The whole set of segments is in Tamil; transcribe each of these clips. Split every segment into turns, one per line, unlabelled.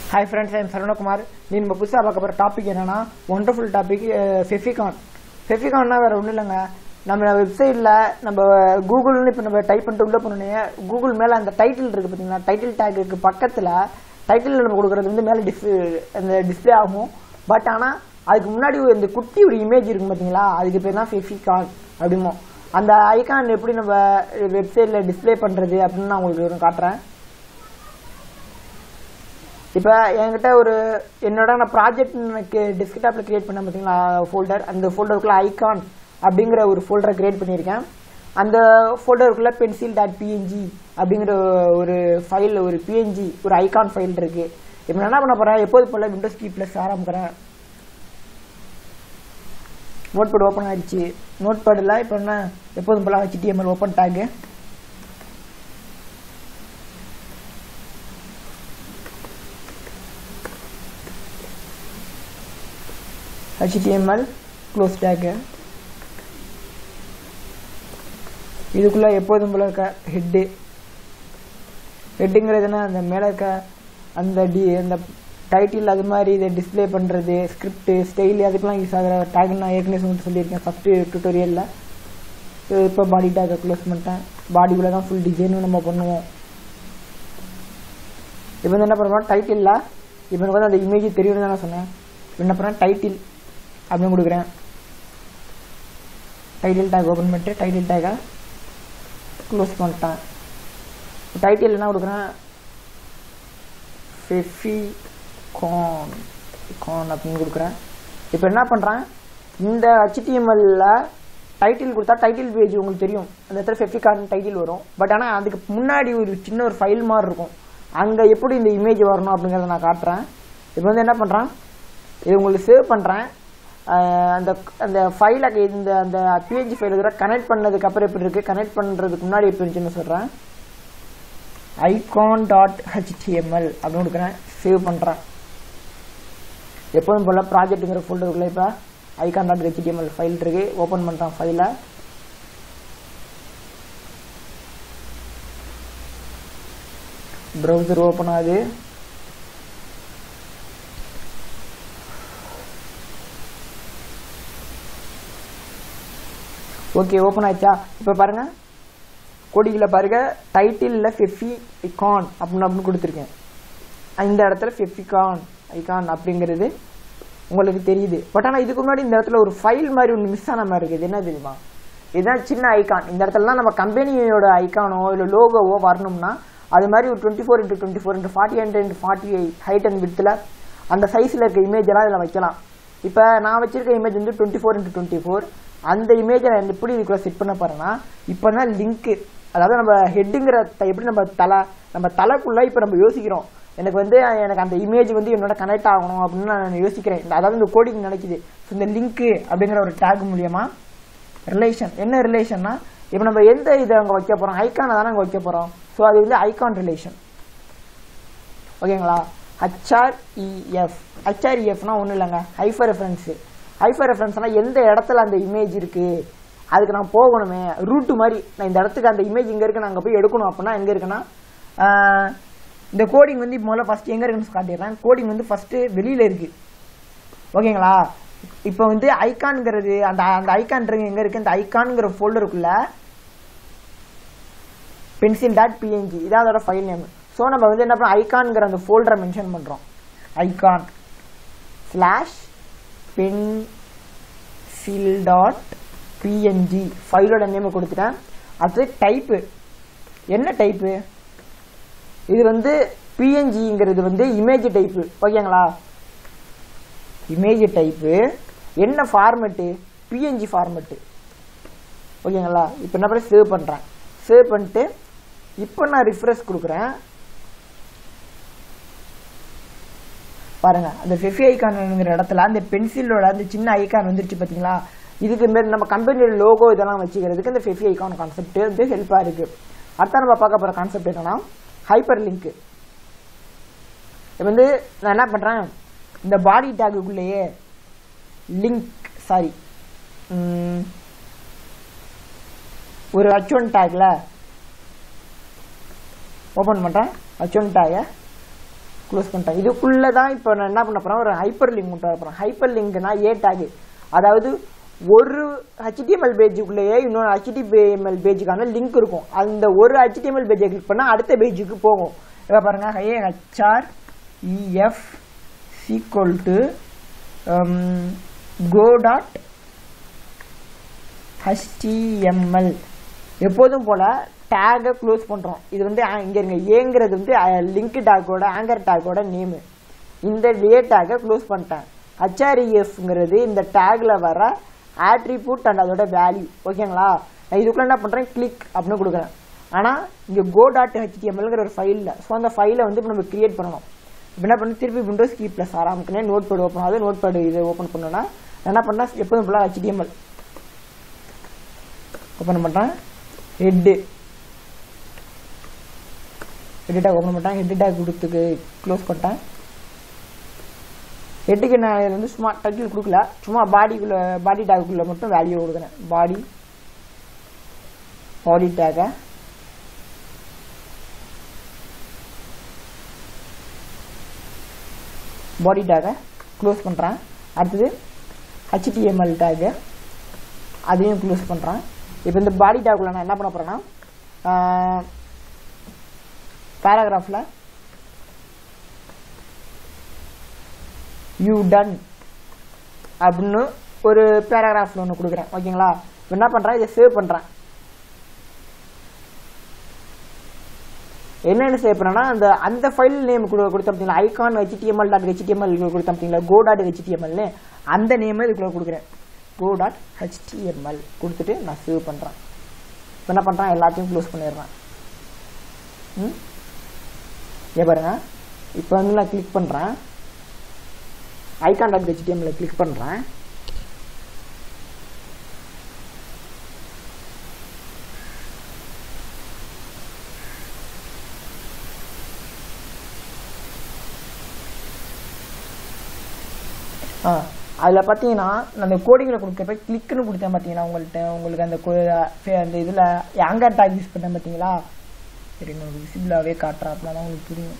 ஹாய் ஃப்ரெண்ட்ஸ் ஐம் சரவணகுமார் நீ நம்ம புதுசாக பார்க்க போகிற டாபிக் என்னன்னா ஒண்டர்ஃபுல் டாபிக் ஃபெஃபிகான் ஃபெஃபிகான்னா வேறு ஒன்றும் இல்லைங்க நம்ம வெப்சைட்டில் நம்ம கூகுள்னு இப்போ நம்ம டைப் பண்ணிட்டு உள்ளே போனோன்னே கூகுள் மேலே அந்த டைட்டில் இருக்குது பார்த்தீங்களா டைட்டில் டேக்குக்கு பக்கத்தில் டைட்டில் நம்ம கொடுக்குறது வந்து மேலே டிஸ் அந்த டிஸ்பிளே ஆகும் பட் ஆனால் அதுக்கு முன்னாடி ஒரு இந்த குட்டி ஒரு இமேஜ் இருக்கும் பார்த்தீங்களா அதுக்கு பேர் தான் ஃபெஃபிகான் அப்படிமோ அந்த ஐகான் எப்படி நம்ம வெப்சைட்டில் டிஸ்ப்ளே பண்ணுறது அப்படின்னு நான் உங்களுக்கு ஒரு காட்டுறேன் இப்போ என்கிட்ட ஒரு என்னோட நான் ப்ராஜெக்ட் எனக்கு டெஸ்க்டாப்பில் கிரியேட் பண்ண பார்த்தீங்களா ஃபோல்டர் அந்த ஃபோல்டருக்குள்ள ஐகான் அப்படிங்கிற ஒரு ஃபோல்டரை கிரியேட் பண்ணியிருக்கேன் அந்த ஃபோல்டருக்குள்ள பென்சில் டாட் பிஎன்ஜி அப்படிங்கிற ஒரு ஃபைல் ஒரு பிஎன்ஜி ஒரு ஐகான் ஃபைல் இருக்கு இப்போ நான் என்ன பண்ண போறேன் எப்போது போல விண்டோஸ் கீ ப்ளஸ் ஆரம்பிக்கிறேன் நோட் பேட் ஓப்பன் ஆயிடுச்சு நோட் பேடில் இப்போ என்ன எப்போதும் போல HTML open tag HTML close tag இதுக்குள்ள எப்போதும் போல இருக்க ஹெட்டு ஹெட்டுங்கிறதுனா அந்த மேலே இருக்க அந்த டி அந்த டைட்டில் அது மாதிரி இதை டிஸ்ப்ளே பண்ணுறது ஸ்கிரிப்ட் ஸ்டைல் அதுக்கெல்லாம் யூஸ் ஆகிற டேக் நான் ஏற்கனவே சொல்லிட்டு சொல்லியிருக்கேன் ஃபஸ்ட்டு டுட்டோரியலில் இப்போ பாடி டேக்கை க்ளோஸ் பண்ணிட்டேன் பாடிக்குள்ளே தான் ஃபுல் டிசைனும் நம்ம பண்ணுவோம் இப்போ வந்து என்ன பண்ணுறோம் டைட்டிலில் இப்போ எனக்கு வந்து அந்த இமேஜ் தெரியும்னு தான் நான் சொன்னேன் இப்போ என்ன பண்ணுறேன் டைட்டில் அப்படின்னு கொடுக்குறேன் டைட்டில் டேக் ஓப்பன் பண்ணிட்டு டைட்டில் டேக்கை க்ளோஸ் பண்ணிட்டேன் டைட்டில் என்ன கொடுக்குறேன் ஃபெஃபி கான் கான் அப்படின்னு கொடுக்குறேன் இப்போ என்ன பண்ணுறேன் இந்த ஹெச்டிஎம்எல்ல டைட்டில் கொடுத்தா டைட்டில் பேஜ் உங்களுக்கு தெரியும் அந்த இடத்துல ஃபெஃபிகான் டைட்டில் வரும் பட் ஆனால் அதுக்கு முன்னாடி ஒரு சின்ன ஒரு ஃபைல் மாதிரி இருக்கும் அங்கே எப்படி இந்த இமேஜ் வரணும் அப்படிங்கிறத நான் காட்டுறேன் இப்போ வந்து என்ன பண்ணுறேன் இது உங்களுக்கு சேவ் பண்ணுறேன் அந்த அந்த ஃபைலை இந்த அந்த பிஹெச்சி ஃபைல் இருக்கிற கனெக்ட் பண்ணதுக்கு அப்புறம் எப்படி இருக்குது கனெக்ட் பண்ணுறதுக்கு முன்னாடி எப்படி இருந்துச்சுன்னு சொல்கிறேன் ஐகான் டாட் ஹெச்டிஎம்எல் அப்படின்னு கொடுக்குறேன் சேவ் பண்ணுறேன் எப்போதும் போல் ப்ராஜெக்ட்டுங்கிற ஃபோல்டருக்குள்ள இப்போ ஐகான் டாட் ஹெச்டிஎம்எல் ஃபைல் இருக்கு ஓப்பன் பண்ணுறேன் ஃபைலை ப்ரௌசர் ஓப்பன் ஆகுது ஓகே ஓப்பன் ஆயிடுச்சா இப்போ பாருங்க கோடியில் பாருங்க டைட்டிலில் ஃபெஃபி ஐகான் அப்படின்னு அப்படின்னு கொடுத்துருக்கேன் இந்த இடத்துல ஃபெஃபிகான் ஐகான் அப்படிங்கிறது உங்களுக்கு தெரியுது பட் ஆனால் இதுக்கு முன்னாடி இந்த இடத்துல ஒரு ஃபைல் மாதிரி ஒன்று மிஸ் ஆன மாதிரி இருக்குது என்ன தெரியுமா இதுதான் சின்ன ஐகான் இந்த இடத்துலலாம் நம்ம கம்பெனியோட ஐகானோ இல்லை லோகோவோ வரணும்னா அது மாதிரி ஒரு twenty four into twenty four into forty and into forty eight height and வித்தில் அந்த சைஸில் இருக்க இமேஜ் எல்லாம் இதில் வைக்கலாம் இப்போ நான் வச்சிருக்க இமேஜ் வந்து twenty four into twenty four அந்த இமேஜை நான் எப்படி இதுக்குள்ள செட் பண்ண போறேன்னா இப்போ தான் லிங்க்கு அதாவது நம்ம ஹெட்டுங்கிற எப்படி நம்ம தலை நம்ம தலைக்குள்ள இப்போ நம்ம யோசிக்கிறோம் எனக்கு வந்து எனக்கு அந்த இமேஜ் வந்து என்னோட கனெக்ட் ஆகணும் அப்படின்னு நான் யோசிக்கிறேன் அதாவது இந்த கோடிங் நினைக்குது ஸோ இந்த லிங்க்கு அப்படிங்கிற ஒரு டேக் மூலியமா ரிலேஷன் என்ன ரிலேஷன்னா இப்போ நம்ம எந்த இதை அங்கே வைக்க போகிறோம் ஐக்கானை தானே அங்கே வைக்க போகிறோம் ஸோ அது வந்து ஐகான் ரிலேஷன் ஓகேங்களா ஹச்ஆர்இஎஃப் ஹச்ஆர்இஎஃப்னா ஒன்றும் இல்லைங்க ஹைஃபர் ரெஃபரன்ஸு ஹைஃபர் ரெஃபரன்ஸ்னா எந்த இடத்துல அந்த இமேஜ் இருக்கு அதுக்கு நான் போகணுமே ரூட்டு மாதிரி நான் இந்த இடத்துக்கு அந்த இமேஜ் இங்கே இருக்கு நான் அங்கே போய் எடுக்கணும் அப்படின்னா எங்கே இருக்குன்னா இந்த கோடிங் வந்து இப்போ முதல்ல ஃபஸ்ட் எங்கே இருக்குன்னு காட்டிடுறேன் கோடிங் வந்து ஃபஸ்ட்டு வெளியில் இருக்கு ஓகேங்களா இப்போ வந்து ஐகான்ங்கிறது அந்த அந்த ஐகான்றது எங்கே இருக்கு இந்த ஐகான்ங்கிற ஃபோல்டருக்குள்ள பென்சில் டாட் பிஎன்ஜி இதான் அதோட ஃபைல் நேம் ஸோ நம்ம வந்து என்ன பண்ணோம் ஐகான்ங்கிற அந்த ஃபோல்டரை மென்ஷன் பண்ணுறோம் icon slash pencil dot PNG ஃபைலோட நேமை கொடுத்துட்டேன் அடுத்து டைப்பு என்ன டைப்பு இது வந்து பிஎன்ஜிங்கிறது வந்து இமேஜ் டைப்பு ஓகேங்களா இமேஜ் டைப்பு என்ன ஃபார்மெட்டு பிஎன்ஜி ஃபார்மெட்டு ஓகேங்களா இப்போ என்ன பண்ண சேவ் பண்ணுறேன் சேவ் பண்ணிட்டு இப்போ நான் ரிஃப்ரெஷ் கொடுக்குறேன் பாருங்க அந்த ஃபெஃபி ஐக்கான்ங்கிற இடத்துல அந்த பென்சிலோட அந்த சின்ன ஐக்கான் வந்துருச்சு பார்த்தீங்களா இதுக்கு மாரி நம்ம கம்பெனியோட லோகோ இதெல்லாம் வச்சுக்கிறதுக்கு இந்த ஃபெஃபி ஐக்கான் கான்செப்ட் வந்து ஹெல்ப்பாக இருக்கு அடுத்த நம்ம பார்க்க போகிற கான்செப்ட் என்னன்னா ஹைப்பர் லிங்க் இப்போ வந்து நான் என்ன பண்ணுறேன் இந்த பாடி டேக்குள்ளேயே லிங்க் சாரி ஒரு ஹச் ஒன் டேக்ல ஓப்பன் பண்ணுறேன் ஹச் ஒன் டேகை க்ளோஸ் பண்ணிட்டேன் இதுக்குள்ளே தான் இப்போ நான் என்ன பண்ண போகிறேன் ஒரு ஹைப்பர் லிங்க் கொண்டு வர போகிறேன் ஹைப்பர் லிங்க்னா ஏ டேக் அதாவது ஒரு ஹெச்டிஎம்எல் பேஜுக்குள்ளேயே இன்னொரு ஹெச்டிஎம்எல் பேஜுக்கான லிங்க் இருக்கும் அந்த ஒரு ஹெச்டிஎம்எல் பேஜை கிளிக் பண்ணால் அடுத்த பேஜுக்கு போகும் இப்போ பாருங்க A H R E F is equal to go dot HTML எப்போதும் போல டேகை க்ளோஸ் பண்ணுறோம் இது வந்து ஆ- இங்க இருங்க ஏங்கிறது வந்து லிங்க் டேக்கோட ஆங்கர் டேக்கோட நேமு இந்த ஏ டேக்கை க்ளோஸ் பண்ணிட்டேன் ஹச்ஆர்இஎஃப்ங்கிறது இந்த டேக்ல வர ஆட்ரிபியூட் அண்ட் அதோட வேல்யூ ஓகேங்களா நான் இதுக்குள்ள என்ன பண்ணுறேன் கிளிக் அப்படின்னு கொடுக்குறேன் ஆனால் இங்கே கோ டாட் ஹெச்டிஎம்எல்ங்கிற ஒரு ஃபைலில் ஸோ அந்த ஃபைலை வந்து இப்போ நம்ம கிரியேட் பண்ணணும் இப்போ என்ன பண்ணி திருப்பி விண்டோஸ் கீ ப்ளஸ் ஆரம்பிக்கனே நோட் பேட் ஓப்பன் ஆகுது நோட் பேட் இது ஓப்பன் பண்ணோன்னா நான் என்ன பண்ணேன் எப்போதும் ஃபுல்லாக ஹெச்டிஎம்எல் ஓப்பன் பண்ணுறேன் ஹெட்டு ஹெட் டேக் ஓப்பன் பண்ணுறேன் ஹெட் டேக் கொடுத்துக்கு க்ளோஸ் பண்ணிட்டேன் ஹெட்டுக்கு நான் இதுல வந்து சும்மா டைட்டில் கொடுக்கல சும்மா பாடிக்குள்ளே பாடி டேக்குள்ளே மட்டும் வேல்யூ கொடுக்குறேன் பாடி பாடி டேக்கை பாடி டேக்கை க்ளோஸ் பண்ணுறேன் அடுத்தது ஹெச்டிஎம்எல் டேக்கு அதையும் க்ளோஸ் பண்ணுறேன் இப்போ இந்த பாடி டேக்குள்ள நான் என்ன பண்ண போகிறேன்னா பேராகிராஃபில் யூ டன் அப்படின்னு ஒரு பேராகிராஃபில் ஒன்று கொடுக்குறேன் ஓகேங்களா இப்போ என்ன பண்ணுறேன் இதை சேவ் பண்ணுறேன் என்னென்ன சேவ் பண்ணேன்னா அந்த அந்த ஃபைல் நேம் கொடு கொடுத்த பார்த்தீங்களா ஐகான் ஹெச்டிஎம்எல் டாட் ஹெச்டிஎம்எல் கொடுத்த பார்த்தீங்களா கோ டாட் ஹெச்டிஎம்எல்னு அந்த நேமை இதுக்குள்ள கொடுக்குறேன் கோ டாட் ஹெச்டிஎம்எல் கொடுத்துட்டு நான் சேவ் பண்ணுறேன் இப்போ என்ன பண்ணுறேன் எல்லாத்தையும் க்ளோஸ் பண்ணிடுறேன் ம் ஏ பாருங்க இப்போ வந்து நான் கிளிக் பண்ணுறேன் ஐகான் டாட் ஹெச்டிஎம்ல கிளிக் பண்ணுறேன் ஆ அதில் பார்த்தீங்கன்னா நான் அந்த கோடிங்கில் கொடுக்குறப்ப கிளிக்குன்னு கொடுத்தேன் பார்த்தீங்களா உங்கள்கிட்ட உங்களுக்கு அந்த கொ- ஃபே- அந்த இதில் ஆங்கர் டாக் யூஸ் பண்ணேன் பார்த்தீங்களா சரி நான் விசிபிளாகவே காட்டுறேன் அப்படின்னா தான் உங்களுக்கு புரியும்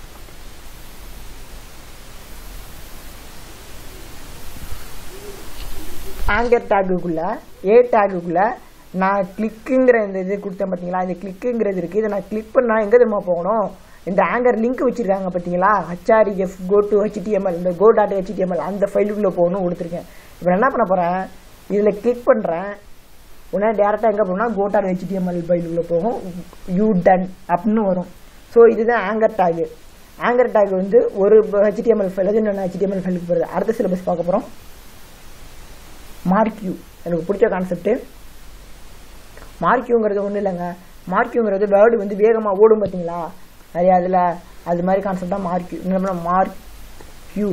ஆங்கர் டேக்குக்குள்ள ஏ டேக்குக்குள்ள நான் கிளிக்குங்கிற இந்த இது கொடுத்தேன் பார்த்தீங்களா இந்த கிளிக்குங்கிறது இருக்குது இதை நான் கிளிக் பண்ணால் எங்கே தெரியுமா போகணும் இந்த ஆங்கர் லிங்க் வச்சிருக்காங்க பார்த்தீங்களா ஹச்ஆர்இஎஃப் கோ டு ஹெச்டிஎம்எல் இந்த கோ டாட் ஹெச்டிஎம்எல் அந்த ஃபைலுக்குள்ளே போகணும் கொடுத்துருக்கேன் இப்போ நான் என்ன பண்ண போகிறேன் இதில் கிளிக் பண்ணுறேன் உடனே டேரெக்டாக எங்கே போகணும்னா கோ டாட் ஹெச்டிஎம்எல் ஃபைலுக்குள்ளே போகும் யூ டன் அப்படின்னு வரும் ஸோ இதுதான் ஆங்கர் டேகு ஆங்கர் டேக் வந்து ஒரு ஹெச்டிஎம்எல் ஃபைல் அது இன்னொன்று ஹெச்டிஎம்எல் ஃபைலுக்கு போகிறது அடுத்த சிலபஸ் பார்க்க போகிறோம் மார்க்யூ எனக்கு பிடிச்ச கான்செப்ட் மார்க்யூங்கிறது ஒன்றும் இல்லைங்க மார்க்யூங்கிறது வேர்டு வந்து வேகமாக ஓடும் பார்த்தீங்களா நிறைய அதில் அது மாதிரி கான்செப்ட் தான் மார்க்யூ என்ன marquee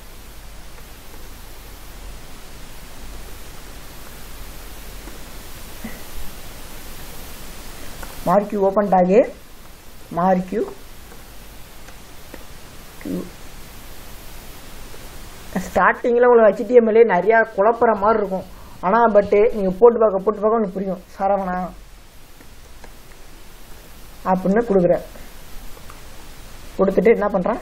marquee open tag marquee ஸ்டார்டிங்கில் உங்களுக்கு ஹெச்டிஎம்எல்ஏ நிறையா குழப்புற மாதிரி இருக்கும் ஆனால் பட்டு நீங்கள் போட்டு பார்க்க போட்டு பார்க்க உங்களுக்கு புரியும் சரவணா அப்படின்னு கொடுக்குறேன் கொடுத்துட்டு என்ன பண்ணுறேன்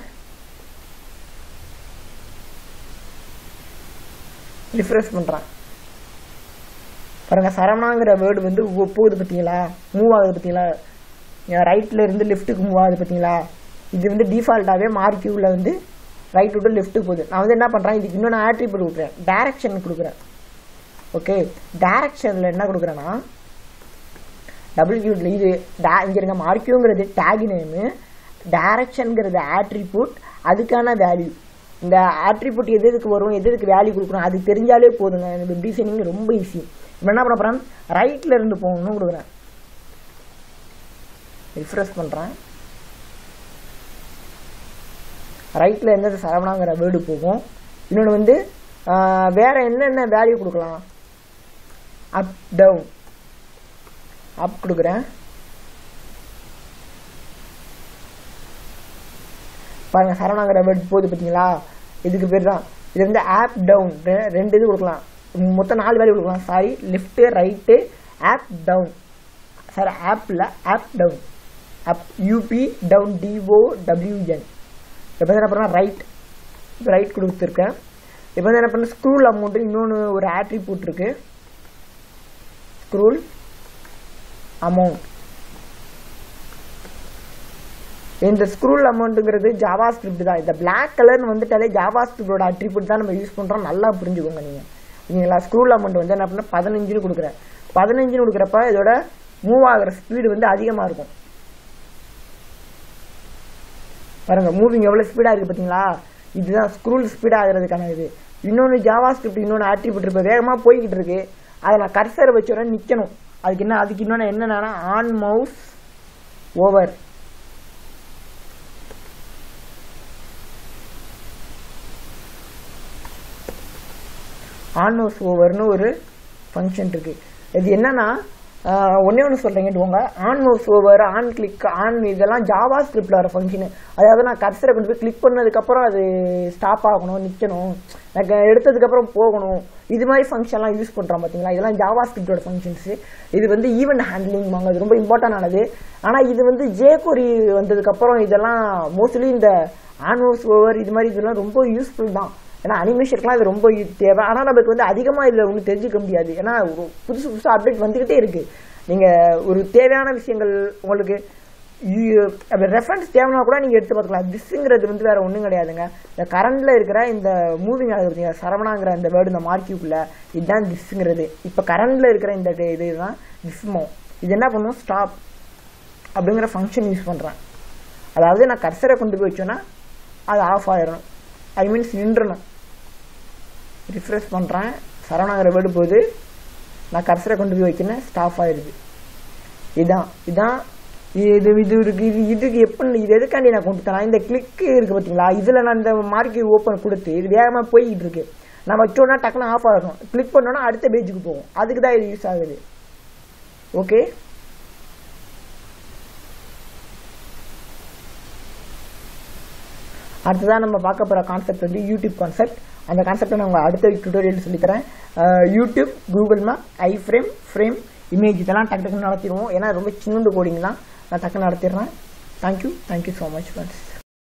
ரிஃப்ரெஷ் பண்ணுறேன் பாருங்க சரவணாங்கிற வேர்டு வந்து ஒ- போகுது பார்த்தீங்களா மூவ் ஆகுது பார்த்தீங்களா ரைட்டில் இருந்து லெஃப்ட்டுக்கு மூவ் ஆகுது பார்த்தீங்களா இது வந்து டிஃபால்ட்டாகவே மார்க்யூவில் வந்து ரைட் டு லெஃப்ட்டுக்கு போகுது நான் வந்து என்ன பண்ணுறேன் இதுக்கு இன்னொன்று ஆட்ரிபியூட் கொடுக்குறேன் டைரக்ஷன் கொடுக்குறேன் ஓகே டைரக்ஷனில் என்ன கொடுக்குறேன்னா டபுள்யூ இது da- இங்க இருங்க மார்க்யூங்கிறது டேக் நேமு டைரக்ஷனுங்கிறது ஆட்ரிபியூட் அதுக்கான வேல்யூ இந்த ஆட்ரிபியூட் எது எதுக்கு வரும் எது எதுக்கு வேல்யூ கொடுக்கணும் அது தெரிஞ்சாலே போதுங்க எனக்கு டிசைனிங் ரொம்ப ஈஸி இப்போ என்ன பண்ண போகிறேன் ரைட்டில் இருந்து போகணும்னு கொடுக்குறேன் ரிஃப்ரெஷ் பண்ணுறேன் ரைட்டில் எந்த சரவணாங்கிற வேர்டு போகும் இன்னொன்று வந்து ஆஹ், வேற என்னென்ன வேல்யூ கொடுக்கலாம் அப் டவுன் அப் கொடுக்குறேன் பாருங்க சரவணாங்கிற வேர்டு போகுது பார்த்தீங்களா இதுக்கு பேர் தான் இது வந்து ஆப் டவுன் ரெண்டு இது கொடுக்கலாம் மொத்தம் நாலு வேல்யூ கொடுக்கலாம் sorry left right up down sorry ஆப்பில் up down up UP down D O W N இப்போ வந்து என்ன பண்ணால் ரைட் இப்போ ரைட் கொடுத்துருக்கேன் இப்போ வந்து என்ன பண்ண ஸ்க்ரூல் அமௌண்ட்டு இன்னொன்று ஒரு ஆட்ரிபியூட் இருக்கு ஸ்க்ரூல் அமௌண்ட் இந்த ஸ்க்ரூல் அமௌண்ட்டுங்கிறது ஜாவா ஸ்கிரிப்ட் தான் இந்த பிளாக் கலர்னு வந்துட்டாலே ஜாவா ஸ்கிரிப்டோட அட்ரிபியூட் தான் நம்ம யூஸ் பண்ணுறோம் நல்லா புரிஞ்சுக்கோங்க நீங்கள் சரிங்களா ஸ்க்ரூல் அமௌண்ட் வந்து என்ன பண்ண பதினஞ்சுன்னு கொடுக்குறேன் பதினஞ்சுன்னு கொடுக்குறப்ப இதோட மூவ் ஆகிற ஸ்பீடு வந்து அதிகமாக இருக்கும் பாருங்க மூவிங் எவ்வளோ ஸ்பீடாக இருக்குது பார்த்தீங்களா இதுதான் ஸ்க்ரூல் ஸ்பீட் ஆகிறதுக்கான இது இன்னொன்று ஜாவா ஸ்கிரிப்ட் இன்னொன்று ஆட்ரிபியூட் இப்போ வேகமாக போய்கிட்டு இருக்கு அதை நான் கர்சரை வச்சோட நிற்கணும் அதுக்கு என்ன அதுக்கு இன்னொன்று என்னென்னா on mouse over on mouse ஓவர்னு ஒரு ஃபங்க்ஷன் இருக்கு இது என்னன்னா ஆஹ், ஒண்ணே ஒன்று சொல்றேங்க on mouse over on click on இதெல்லாம் ஜாவா ஸ்கிரிப்ட்ல வர ஃபங்க்ஷன் அதாவது நான் கர்சரை கொண்டு போய் கிளிக் பண்ணதுக்கப்புறம் அது ஸ்டாப் ஆகணும் நிற்கணும் எனக்கு எடுத்ததுக்கப்புறம் போகணும் இது மாதிரி ஃபங்க்ஷன்லாம் யூஸ் பண்ணுறோம் பார்த்தீங்களா இதெல்லாம் ஜாவா ஸ்கிரிப்டோட ஃபங்க்ஷன்ஸ் இது வந்து ஈவெண்ட் ஹேண்ட்லிங் வாங்க அது ரொம்ப இம்பார்ட்டன்ட் ஆனது ஆனால் இது வந்து ஜேகொரி வந்ததுக்கப்புறம் இதெல்லாம் மோஸ்ட்லி இந்த ஆன் மவுஸ் ஓவர் இது மாதிரி இதெல்லாம் ரொம்ப யூஸ்ஃபுல் தான் ஏன்னா அனிமேஷனுக்குலாம் இது ரொம்ப யூ- தேவை ஆனால் நமக்கு வந்து அதிகமாக இதில் ஒன்றும் தெரிஞ்சுக்க முடியாது ஏன்னா ஒரு புதுசு புதுசாக அப்டேட் வந்துக்கிட்டே இருக்கு நீங்கள் ஒரு தேவையான விஷயங்கள் உங்களுக்கு ரெஃபரன்ஸ் தேவைன்னா கூட நீங்கள் எடுத்து பார்த்துக்கலாம் திஸ்ங்கிறது வந்து வேற ஒன்றும் கிடையாதுங்க இந்த கரண்டில் இருக்கிற இந்த மூவிங் ஆகுது பார்த்தீங்க சரவணாங்கிற இந்த வேர்டு இந்த மார்க்கியூக்குள்ள இதுதான் திஸ்ங்கிறது இப்போ கரண்டில் இருக்கிற இந்த இது- இதுதான் திஸ்மோ இது என்ன பண்ணும் ஸ்டாப் அப்படிங்கிற ஃபங்க்ஷன் யூஸ் பண்ணுறேன் அதாவது நான் கர்சரை கொண்டு போய் வச்சோன்னா அது ஆஃப் ஆயிடணும் ஐ மீன்ஸ் நின்றணும் ரிஃப்ரெஷ் பண்ணுறேன் சரவணாங்கிற வேர்டு போகுது நான் கர்சரை கொண்டு போய் வைக்கிறேன் ஸ்டாப் ஆயிடுது இதான் இதான் இது இது இருக்கு இது இதுக்கு எப்படி இது எதுக்காண்டி நான் கொண்டு தரேன் இந்த கிளிக் இருக்கு பார்த்தீங்களா இதில் நான் இந்த மார்க்கெட் ஓப்பன் கொடுத்து இது வேகமாக போய்கிட்டு இருக்கு நான் வச்சோன்னா டக்குன்னு ஆஃப் ஆகணும் கிளிக் பண்ணோன்னா அடுத்த பேஜுக்கு போகும் அதுக்கு தான் இது யூஸ் ஆகுது ஓகே அடுத்ததான் நம்ம பார்க்க போகிற கான்செப்ட் வந்து யூடியூப் கான்செப்ட் அந்த கான்செப்டை நான் உங்கள் அடுத்த டுட்டோரியல் சொல்லித்தரேன் அஹ் YouTube Google map iframe frame image இதெல்லாம் டக்கு டக்குன்னு நடத்திடுவோம் ஏன்னா ரொம்ப சின்னண்டு கோடிங் தான் நான் டக்குன்னு நடத்திடுறேன் thank you thank you so much friends